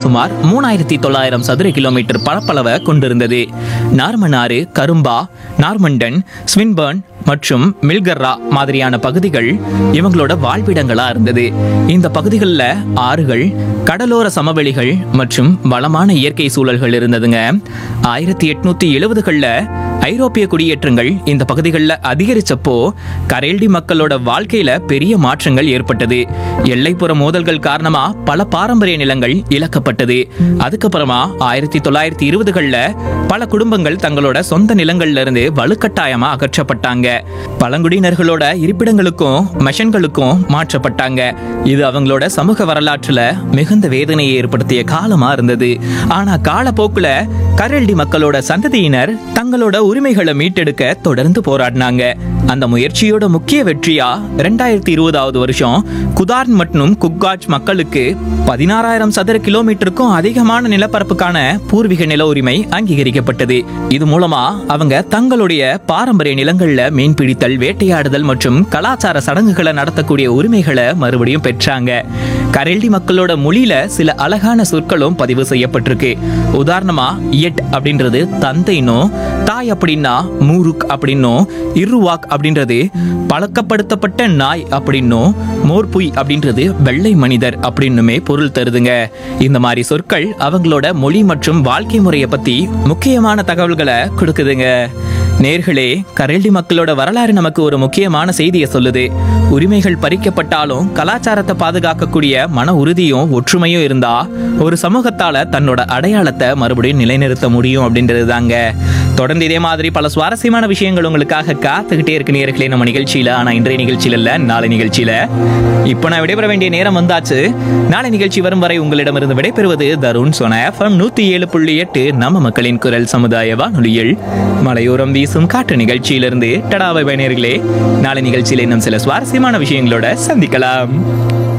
சுமார் மூணாயிரத்தி தொள்ளாயிரம் சதுர கிலோமீட்டர் பரப்பளவை கொண்டிருந்தது நார்மனாறு கரும்பா நார்மண்டன் ஸ்வின்பர்ன் மற்றும் மில்கர்ரா மாதிரியான பகுதிகள் இவங்களோட வாழ்விடங்களா இருந்தது இந்த பகுதிகளில் ஆறுகள் கடலோர சமவெளிகள் மற்றும் வளமான இயற்கை சூழல்கள் இருந்ததுங்க ஆயிரத்தி எட்நூத்தி எழுபதுகளில் ஐரோப்பிய குடியேற்றங்கள் இந்த பகுதிகளில் அதிகரிச்சப்போ கரேல்டி மக்களோட வாழ்க்கையில பெரிய மாற்றங்கள் ஏற்பட்டது எல்லைப்புற மோதல்கள் காரணமா பல பாரம்பரிய நிலங்கள் இழக்கப்பட்டது அதுக்கப்புறமா ஆயிரத்தி தொள்ளாயிரத்தி இருபதுகளில் பல குடும்பங்கள் தங்களோட சொந்த நிலங்கள்ல இருந்து வலுக்கட்டாயமா அகற்றப்பட்டாங்க பழங்குடியினர்களோட இருப்பிடங்களுக்கும் மெஷன்களுக்கும் மாற்றப்பட்டாங்க இது அவங்களோட சமூக வரலாற்றுல மிகுந்த வேதனையை ஏற்படுத்திய காலமா இருந்தது ஆனா காலப்போக்குல கரல்டி மக்களோட சந்ததியினர் தங்களோட உரிமைகளை மீட்டெடுக்க தொடர்ந்து போராடினாங்க அந்த முயற்சியோட முக்கிய வெற்றியா ரெண்டாயிரத்தி இருபதாவது வருஷம் குதார்ன் மற்றும் குக்காஜ் மக்களுக்கு பதினாறாயிரம் சதுர கிலோமீட்டருக்கும் அதிகமான நிலப்பரப்புக்கான பூர்வீக நில உரிமை அங்கீகரிக்கப்பட்டது இது மூலமா அவங்க தங்களுடைய பாரம்பரிய நிலங்கள்ல மீன்பிடித்தல் வேட்டையாடுதல் மற்றும் கலாச்சார சடங்குகளை நடத்தக்கூடிய உரிமைகளை மறுபடியும் பெற்றாங்க கரெல்டி மக்களோட மொழியில சில அழகான சொற்களும் பதிவு செய்யப்பட்டிருக்கு உதாரணமா எட் அப்படின்றது தந்தைனும் தாய் அப்படின்னா மூருக் அப்படின்னும் இருவாக் அப்படின்றது பழக்கப்படுத்தப்பட்ட நாய் அப்படின்னும் மோர்புய் அப்படின்றது வெள்ளை மனிதர் அப்படின்னுமே பொருள் தருதுங்க இந்த மாதிரி சொற்கள் அவங்களோட மொழி மற்றும் வாழ்க்கை முறையை பத்தி முக்கியமான தகவல்களை கொடுக்குதுங்க நேர்களே கரேல்டி மக்களோட வரலாறு நமக்கு ஒரு முக்கியமான செய்தியை சொல்லுது உரிமைகள் பறிக்கப்பட்டாலும் கலாச்சாரத்தை பாதுகாக்கக்கூடிய மன உறுதியும் ஒற்றுமையும் இருந்தா ஒரு சமூகத்தால தன்னோட அடையாளத்தை மறுபடியும் நிலைநிறுத்த முடியும் அப்படின்றது தாங்க தொடர்ந்து இதே மாதிரி பல சுவாரஸ்யமான விஷயங்கள் உங்களுக்காக காத்துக்கிட்டே இருக்கு நேர்களே நம்ம நிகழ்ச்சியில ஆனா இன்றைய நிகழ்ச்சியில இல்ல நாளை நிகழ்ச்சியில இப்போ நான் விடைபெற வேண்டிய நேரம் வந்தாச்சு நாளை நிகழ்ச்சி வரும் வரை உங்களிடமிருந்து விடைபெறுவது தருண் சோனா எஃப்எம் நூத்தி ஏழு புள்ளி எட்டு நம்ம மக்களின் குரல் சமுதாய வானொலியில் மலையோரம் வீசும் காற்று நிகழ்ச்சியிலிருந்து டடாவை பயணியர்களே நாளை நிகழ்ச்சியில இன்னும் சில சுவாரஸ்யமான விஷயங்களோட சந்திக்கலாம்